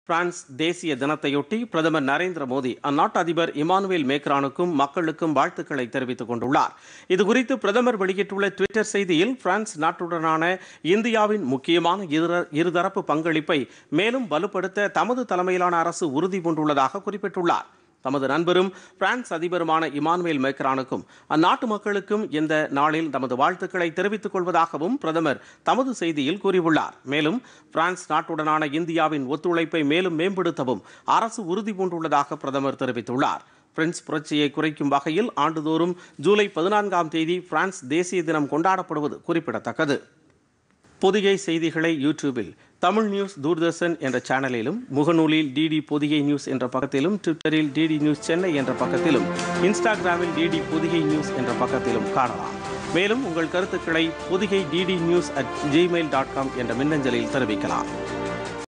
France தேசிய தினத்தையொட்டி பிரதமர் நரேந்திர மோடி அந்நாட்டு அதிபர் இமானுவேல் மேக்ரானுக்கும் மக்களுக்கும் வாழ்த்துக்களை தெரிவித்துக் கொண்டுள்ளார் இதுகுறித்து பிரதமர் வெளியிட்டுள்ள டுவிட்டர் செய்தியில் பிரான்ஸ் நாட்டுடனான இந்தியாவின் முக்கியமான இரு- இருதரப்பு பங்களிப்பை மேலும் வலுப்படுத்த தமது தலைமையிலான அரசு உறுதி பூண்டுள்ளதாக குறிப்பிட்டுள்ளார் தமது நண்பரும் பிரான்ஸ் அதிபருமான இமானுவேல் மேக்ரானுக்கும் அந்நாட்டு மக்களுக்கும் இந்த நாளில் தமது வாழ்த்துக்களை தெரிவித்துக் கொள்வதாகவும் பிரதமர் தமது செய்தியில் கூறியுள்ளார் மேலும் பிரான்ஸ் நாட்டுடனான இந்தியாவின் ஒத்துழைப்பை மேலும் மேம்படுத்தவும் அரசு உறுதி பூண்டுள்ளதாக பிரதமர் தெரிவித்துள்ளார் பிரெஞ்சு புரட்சியை குறைக்கும் வகையில் ஆண்டுதோறும் ஜூலை பதினான்காம் தேதி பிரான்ஸ் தேசிய தினம் கொண்டாடப்படுவது குறிப்பிடத்தக்கது பொதிகை செய்திகளை யூடியூபில் தமிழ் நியூஸ் தூர்தர்ஷன் என்ற சேனலிலும் முகநூலில் டிடி பொதிகை நியூஸ் என்ற பக்கத்திலும் ட்விட்டரில் டிடி நியூஸ் சென்னை என்ற பக்கத்திலும் இன்ஸ்டாகிராமில் டிடி பொதிகை நியூஸ் என்ற பக்கத்திலும் காணலாம் மேலும் உங்கள் கருத்துக்களை Podhigai DD news at Gmail dot com என்ற மின்னஞ்சலில் தெரிவிக்கலாம்